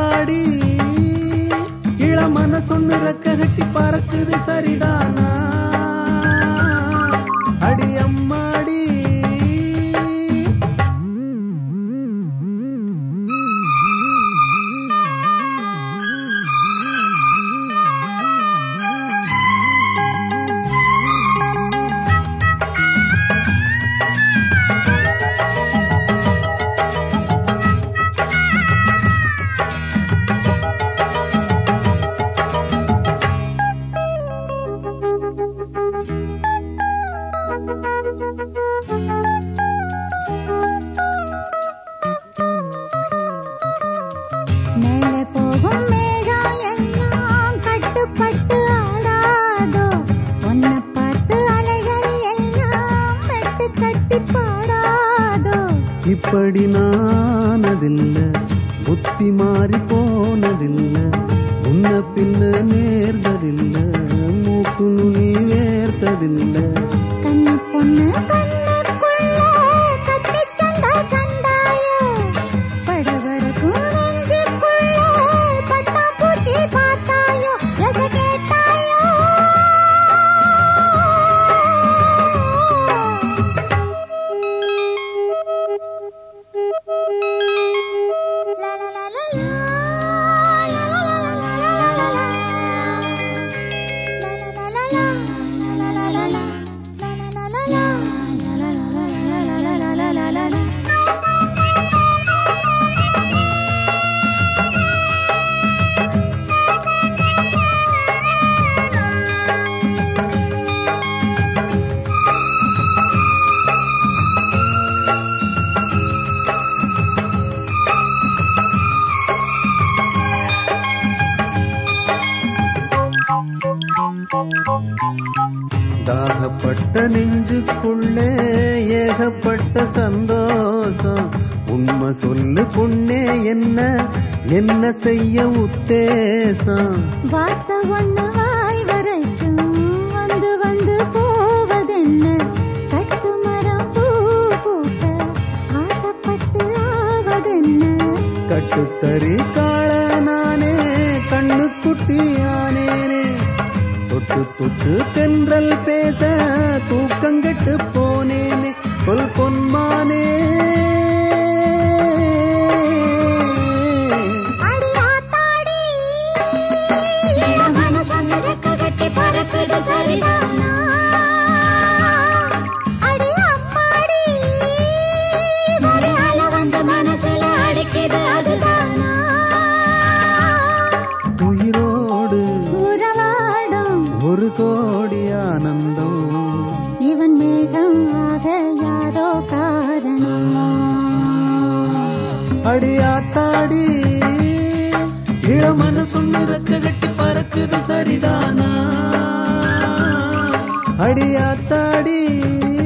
ஆத்தாடி இளமன சொன்னு ரெக்க கட்டி பறக்குது சரிதானா அடி அம்மாடி மேலே போகும் மேகம் எல்லாம் கட்டுப்பட்டு ஆடாதோ உன்னை பார்த்து அலைகள் எல்லாம் மெட்டு கட்டி பாடாதோ இப்படி நானதில்ல புத்தி மாறி போனதில்ல முன்ன பின்ன நேர்ந்ததில்ல மூக்கு நுனி வேர்த்ததில்ல கண்ணி பொண்ணு கண்ணுக்குள்ள கத்தி சண்டை கண்டாயோ படபடக்கும் நெஞ்சுக்குள்ள பட்டாம்பூச்சி பார்த்தாயோ எச கேட்டாயோ லா லா லா லா லா, லா லா லா லா லா லா லா. தாகப்பட்ட நெஞ்சுக்குள்ளே ஏகப்பட்ட சந்தோஷம் உண்மை சொல்லு பொண்ணே என்ன என்ன செய்ய உத்தேசம் வார்த்தை ஒண்ணு வாய் வரைக்கும் வந்து வந்து போவதென்ன கட்டு மரம் பூ பூக்க ஆசைப்பட்டு ஆவதென்ன கட்டுத்தறி காள நானே கண்ணுக்குட்டியானேனே தொட்டு தொட்டு தென்றல் பேச தூக்கங்கெட்டு போனேனே சொல் பொன்மானே அடி ஆத்தாடி என் மனசு ரெக்க கட்டி பறக்குது சரிதானா அடி அம்மாடி ஒரு அலை வந்து மனசுல அடிக்குது அதுதானா உயிரோடு உறவாடும் ஒரு கோடி ஆனந்தம் இவன் மேகம் ஆக யாரோ காரணம் அடியாத்தாடி இளமன சொன்னு ரெக்க கட்டி பறக்குது சரிதானா அடியாத்தாடி